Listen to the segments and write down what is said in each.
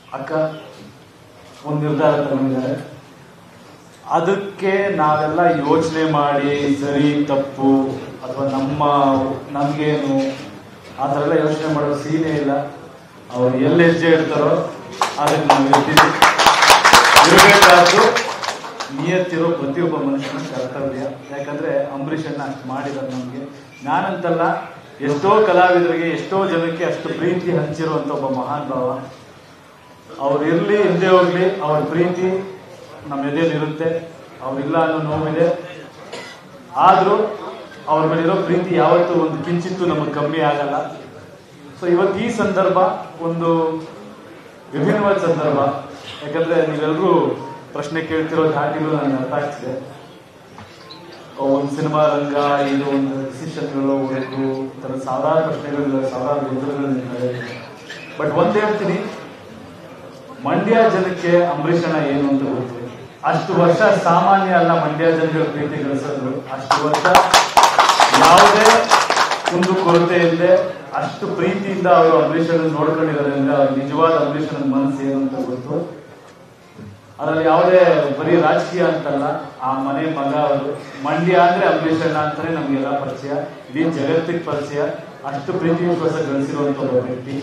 ಅಕ್ಕ ಒಂದು ನಿರ್ಧಾರ ತಗೊಂಡಿದ್ದಾರೆ ಅದಕ್ಕೆ ನಾವೆಲ್ಲ ಯೋಚನೆ ಮಾಡಿ ಸರಿ ತಪ್ಪು ಅಥವಾ ನಮ್ಮ ನಮ್ಗೇನು ಆ ಥರ ಎಲ್ಲ ಯೋಚನೆ ಮಾಡೋ ಸೀನೇ ಇಲ್ಲ ಅವ್ರು ಎಲ್ಲಿ ಹೆಜ್ಜೆ ಇಡ್ತಾರೋ ಅದಕ್ಕೆ ನಾವು ಇರ್ತೀವಿ ಇರಬೇಕಾದ್ದು ನಿಯತ್ತಿರೋ ಪ್ರತಿಯೊಬ್ಬ ಮನುಷ್ಯನ ಕರ್ತವ್ಯ ಯಾಕಂದ್ರೆ ಅಂಬರೀಷ್ ಅಣ್ಣ ಅಷ್ಟು ಮಾಡಿದ್ದಾರೆ ನಮಗೆ ನಾನಂತಲ್ಲ ಎಷ್ಟೋ ಕಲಾವಿದರಿಗೆ ಎಷ್ಟೋ ಜನಕ್ಕೆ ಅಷ್ಟು ಪ್ರೀತಿ ಹಂಚಿರುವಂತ ಒಬ್ಬ ಮಹಾನ್ ಭಾವ ಅವ್ರು ಇರ್ಲಿ ಹಿಂದೆ ಹೋಗ್ಲಿ ಅವ್ರ ಪ್ರೀತಿ ನಮ್ಮ ಎದೆಯಲ್ಲಿ ಇರುತ್ತೆ ಅವ್ರಿಲ್ಲ ಅನ್ನೋ ನೋವಿದೆ ಆದ್ರೂ ಅವ್ರ ಮೇಲೆ ಇರೋ ಪ್ರೀತಿ ಯಾವತ್ತೂ ಒಂದು ಕಿಂಚಿತ್ತು ನಮಗೆ ಕಮ್ಮಿ ಆಗಲ್ಲ ಸೊ ಇವತ್ತು ಈ ಸಂದರ್ಭ ಒಂದು ವಿಭಿನ್ನವಾದ ಸಂದರ್ಭ ಯಾಕಂದ್ರೆ ನೀವೆಲ್ಲರೂ ಪ್ರಶ್ನೆ ಕೇಳ್ತಿರೋ ಧಾಟಿಗಳು ನನಗೆ ಅರ್ಥ ಆಗ್ತಿದೆ ಒಂದು ಸಿನಿಮಾ ರಂಗ ಇದು ಒಂದು ಡಿಸಿಷನ್ಗಳು ಒಂದು ಈ ಥರ ಸಾವಿರಾರು ಪ್ರಶ್ನೆಗಳು ಸಾವಿರಾರು ಗೊಂದಲಗಳು ಬಟ್ ಒಂದ್ ಹೇಳ್ತೀನಿ ಮಂಡ್ಯ ಜನಕ್ಕೆ ಅಂಬರೀಷ್ ಅಣ್ಣ ಏನು ಅಂತ ಗೊತ್ತು ಅಷ್ಟು ವರ್ಷ ಸಾಮಾನ್ಯ ಅಲ್ಲ ಮಂಡ್ಯ ಜನಗಳ ಪ್ರೀತಿ ಗಳಿಸೋದು ಅಷ್ಟು ವರ್ಷ ಯಾವುದೇ ಒಂದು ಕೊರತೆ ಇಲ್ಲದೆ ಅಷ್ಟು ಪ್ರೀತಿಯಿಂದ ಅವರು ಅಂಬರೀಷ್ ಅಣ್ಣ ನೋಡ್ಕೊಂಡಿರೋದ್ರಿಂದ ಅವ್ರ ನಿಜವಾದ ಅಂಬರೀಷ್ ಅಣ್ಣನ ಮನಸ್ಸು ಏನು ಅಂತ ಗೊತ್ತು ಅದರಲ್ಲಿ ಯಾವುದೇ ಬರೀ ರಾಜಕೀಯ ಅಂತಲ್ಲ ಆ ಮನೆ ಮಗ ಅವರು ಮಂಡ್ಯ ಅಂದ್ರೆ ಅಂಬರೀಷ್ ಅಣ್ಣ ಅಂತಾನೆ ನಮ್ಗೆಲ್ಲ ಪರಿಚಯ ಇಡೀ ಜಗತ್ತಿಗೆ ಪರಿಚಯ ಅಷ್ಟು ಪ್ರೀತಿ ವಿಶ್ವಾಸ ಗಳಿಸಿರುವಂತ ಒಬ್ಬ ವ್ಯಕ್ತಿ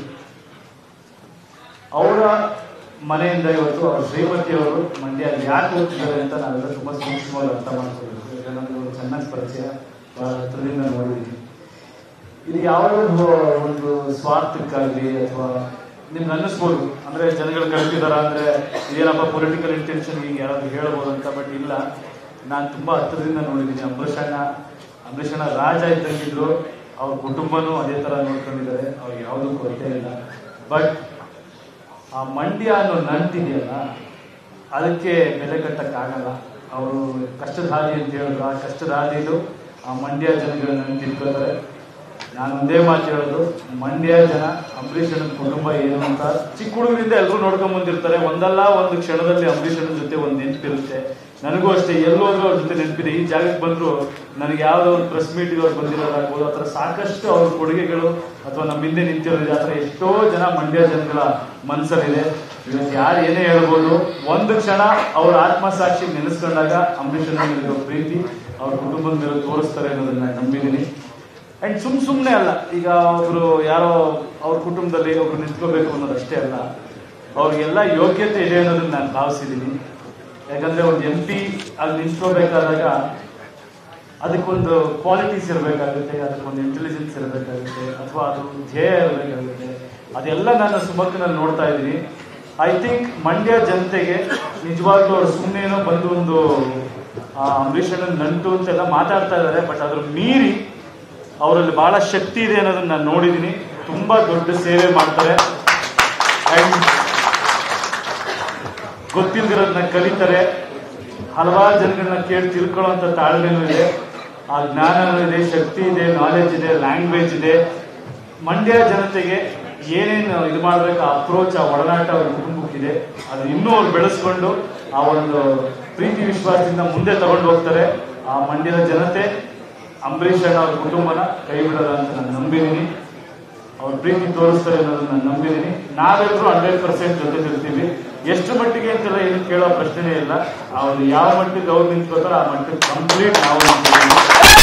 ಅವರ ಮನೆಯಿಂದ ಇವತ್ತು ಅವ್ರ ಶ್ರೀಮತಿಯವರು ಮಂಡ್ಯ ಯಾಕೆ ಹೋಗ್ತಿದ್ದಾರೆ ಅಂತ ನಾವೆಲ್ಲ ತುಂಬಾ ಸೂಕ್ಷ್ಮವಾಗಿ ಅರ್ಥ ಮಾಡ್ಕೋಬೇಕು ಈಗ ನನಗೆ ಚೆನ್ನಾಗಿ ಪರಿಚಯ ಬಹಳ ಹತ್ರದಿಂದ ನೋಡಿದ್ದೀನಿ ಇದು ಯಾವುದೋ ಒಂದು ಒಂದು ಸ್ವಾರ್ಥಕ್ಕಾಗ್ಲಿ ಅಥವಾ ನಿಮ್ಗೆ ಅನ್ನಿಸ್ಬೋದು ಅಂದ್ರೆ ಜನಗಳು ಕಳ್ತಿದಾರ ಅಂದ್ರೆ ಏನಪ್ಪ ಪೊಲಿಟಿಕಲ್ ಇಂಟೆನ್ಷನ್ ಈಗ ಯಾರಾದ್ರೂ ಹೇಳ್ಬೋದು ಅಂತ ಬಟ್ ಇಲ್ಲ ನಾನು ತುಂಬಾ ಹತ್ತಿರದಿಂದ ನೋಡಿದ್ದೀನಿ ಅಂಬರೀಷ್ ಅಣ್ಣ ಅಂಬರೀಷ್ ಅಣ್ಣ ರಾಜ ಇದ್ದಂಗಿದ್ರು ಅವ್ರ ಕುಟುಂಬನೂ ಅದೇ ತರ ನೋಡ್ಕೊಂಡಿದ್ದಾರೆ ಅವ್ರಿಗೆ ಯಾವುದೂ ಕೊರತೆ ಇಲ್ಲ ಬಟ್ ಆ ಮಂಡ್ಯ ಅನ್ನೋ ನಂಟಿದೆಯಲ್ಲ ಅದಕ್ಕೆ ಬೆಲೆ ಕಟ್ಟಕ್ಕಾಗಲ್ಲ ಅವರು ಕಷ್ಟದ ಹಾದಿ ಅಂತ ಹೇಳಿದ್ರು ಆ ಕಷ್ಟದ ಹಾದಿಲು ಆ ಮಂಡ್ಯ ಜನಗಳ ನಂಟು ಇಟ್ಕೋತಾರೆ ನಾನು ಒಂದೇ ಮಾತು ಹೇಳೋದು ಮಂಡ್ಯ ಜನ ಅಂಬರೀಷ್ ಅಣ್ಣನ ಕುಟುಂಬ ಏನು ಅಂತ ಚಿಕ್ಕ ಹುಡುಗರಿಂದ ಎಲ್ಲರೂ ನೋಡ್ಕೊಂಡ್ ಬಂದಿರ್ತಾರೆ ಒಂದಲ್ಲ ಒಂದು ಕ್ಷಣದಲ್ಲಿ ಅಂಬರೀಷ್ ಅಣ್ಣನ ಜೊತೆ ಒಂದು ನೆನಪಿರುತ್ತೆ ನನಗೂ ಅಷ್ಟೇ ಎಲ್ಲೋದ್ರೂ ಅವ್ರ ಜೊತೆ ನೆನಪಿದೆ ಈ ಜಾಗಕ್ಕೆ ಬಂದ್ರು ನನಗೆ ಯಾವ್ದೋ ಒಂದು ಪ್ರೆಸ್ ಮೀಟಿಗೆ ಅವ್ರು ಬಂದಿರೋದಾಗ್ಬೋದು ಅಥವಾ ಸಾಕಷ್ಟು ಅವ್ರ ಕೊಡುಗೆಗಳು ಅಥವಾ ನಮ್ಮ ಹಿಂದೆ ನಿಂತಿರೋದು ಆ ಥರ ಎಷ್ಟೋ ಜನ ಮಂಡ್ಯ ಜನಗಳ ಮನಸ್ಸಲ್ಲಿದೆ ಇವತ್ತು ಯಾರು ಏನೇ ಹೇಳ್ಬೋದು ಒಂದು ಕ್ಷಣ ಅವ್ರ ಆತ್ಮಸಾಕ್ಷಿ ನೆನೆಸ್ಕೊಂಡಾಗ ಅಂಬರೀಷ್ ಅಣ್ಣನಿರೋ ಪ್ರೀತಿ ಅವ್ರ ಕುಟುಂಬದ ಮೇಲೆ ತೋರಿಸ್ತಾರೆ ಅನ್ನೋದನ್ನ ನಾನು ನಂಬಿದ್ದೀನಿ ಅಂಡ್ ಸುಮ್ ಸುಮ್ನೆ ಅಲ್ಲ ಈಗ ಒಬ್ರು ಯಾರೋ ಅವ್ರ ಕುಟುಂಬದಲ್ಲಿ ಒಬ್ರು ನಿಂತ್ಕೋಬೇಕು ಅನ್ನೋದು ಅಷ್ಟೇ ಅಲ್ಲ ಅವ್ರಿಗೆಲ್ಲ ಯೋಗ್ಯತೆ ಇದೆ ಅನ್ನೋದನ್ನ ನಾನು ಭಾವಿಸಿದ್ದೀನಿ ಯಾಕಂದ್ರೆ ಒಂದು ಎಂ ಪಿ ಅಲ್ಲಿ ನಿಂತ್ಕೋಬೇಕಾದಾಗ ಅದಕ್ಕೊಂದು ಕ್ವಾಲಿಟೀಸ್ ಇರಬೇಕಾಗುತ್ತೆ ಅದಕ್ಕೊಂದು ಇಂಟೆಲಿಜೆನ್ಸ್ ಇರಬೇಕಾಗುತ್ತೆ ಅಥವಾ ಅದು ಧ್ಯೇಯ ಇರಬೇಕಾಗುತ್ತೆ ಅದೆಲ್ಲ ನಾನು ಸುಮಕ್ಕನಲ್ಲಿ ನೋಡ್ತಾ ಇದ್ದೀನಿ ಐ ಥಿಂಕ್ ಮಂಡ್ಯ ಜನತೆಗೆ ನಿಜವಾಗ್ಲೂ ಅವ್ರು ಸುಮ್ಮನೇನೋ ಬಂದು ಒಂದು ಆ, ಅಂಬರೀಷ್ ಅಣ್ಣನ್ ನಂಟು ಅಂತೆಲ್ಲ ಮಾತಾಡ್ತಾ ಇದ್ದಾರೆ ಬಟ್ ಅದ್ರ ಮೀರಿ ಅವರಲ್ಲಿ ಬಹಳ ಶಕ್ತಿ ಇದೆ ಅನ್ನೋದನ್ನ ನಾನು ನೋಡಿದ್ದೀನಿ ತುಂಬಾ ದೊಡ್ಡ ಸೇವೆ ಮಾಡ್ತಾರೆ ಅಂಡ್ ಗೊತ್ತಿಲ್ದಿರೋದನ್ನ ಕಲಿತಾರೆ ಹಲವಾರು ಜನಗಳನ್ನ ಕೇಳಿ ತಿಳ್ಕೊಳ್ಳೋಂಥ ತಾಳ್ಮೆನೂ ಇದೆ ಆ ಜ್ಞಾನನೂ ಇದೆ ಶಕ್ತಿ ಇದೆ ನಾಲೆಜ್ ಇದೆ ಲ್ಯಾಂಗ್ವೇಜ್ ಇದೆ ಮಂಡ್ಯ ಜನತೆಗೆ ಏನೇನು ಇದು ಮಾಡ್ಬೇಕು ಆ ಅಪ್ರೋಚ್ ಆ ಒಡನಾಟ ಅವ್ರ ಕುಟುಂಬಕ್ಕಿದೆ ಅದು ಇನ್ನೂ ಅವ್ರು ಬೆಳೆಸ್ಕೊಂಡು ಆ ಒಂದು ಪ್ರೀತಿ ವಿಶ್ವಾಸದಿಂದ ಮುಂದೆ ತಗೊಂಡು ಹೋಗ್ತಾರೆ ಆ ಮಂಡ್ಯದ ಜನತೆ ಅಂಬರೀಷ್ ಅಣ್ಣ ಅವ್ರ ಕುಟುಂಬನ ಕೈ ಬಿಡಲ್ಲ ಅಂತ ನಾನು ನಂಬಿದ್ದೀನಿ ಅವ್ರ ಪ್ರೀತಿ ತೋರಿಸ್ತಾರೆ ಅನ್ನೋದನ್ನ ನಾನು ನಂಬಿದ್ದೀನಿ ನಾವೆಲ್ಲರೂ ಹಂಡ್ರೆಡ್ ಪರ್ಸೆಂಟ್ ಜೊತೆ ಇರ್ತೀವಿ ಎಷ್ಟು ಮಟ್ಟಿಗೆ ಅಂತೆಲ್ಲ ಏನು ಕೇಳೋ ಪ್ರಶ್ನೆನೇ ಇಲ್ಲ ಅವ್ರು ಯಾವ ಮಟ್ಟಿಗೆ ಅವ್ರು ನಿಂತ್ಕೋತಾರೋ ಆ ಮಟ್ಟಿಗೆ ಕಂಪ್ಲೀಟ್ ನಾವು ನಿಂತ್ಕೊತೀವಿ.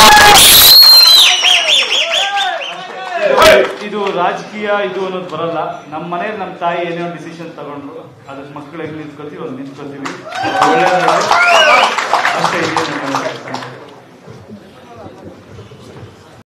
ಇದು- ಇದು ರಾಜಕೀಯ ಇದು ಅನ್ನೋದು ಬರಲ್ಲ ನಮ್ಮ ಮನೇಲಿ ನಮ್ಮ ತಾಯಿ ಏನೇ ಒಂದು ಡಿಸಿಷನ್ ತಗೊಂಡ್ರು ಅದಕ್ಕೆ ಮಕ್ಕಳು ಹೆಂಗ್ ನಿಂತ್ಕೋತೀವಿ ಒಂದು ನಿಂತ್ಕೋತೀವಿ ಒಳ್ಳೆದಾಗ್ಲಿ. ಅಷ್ಟೇ ಇದೆ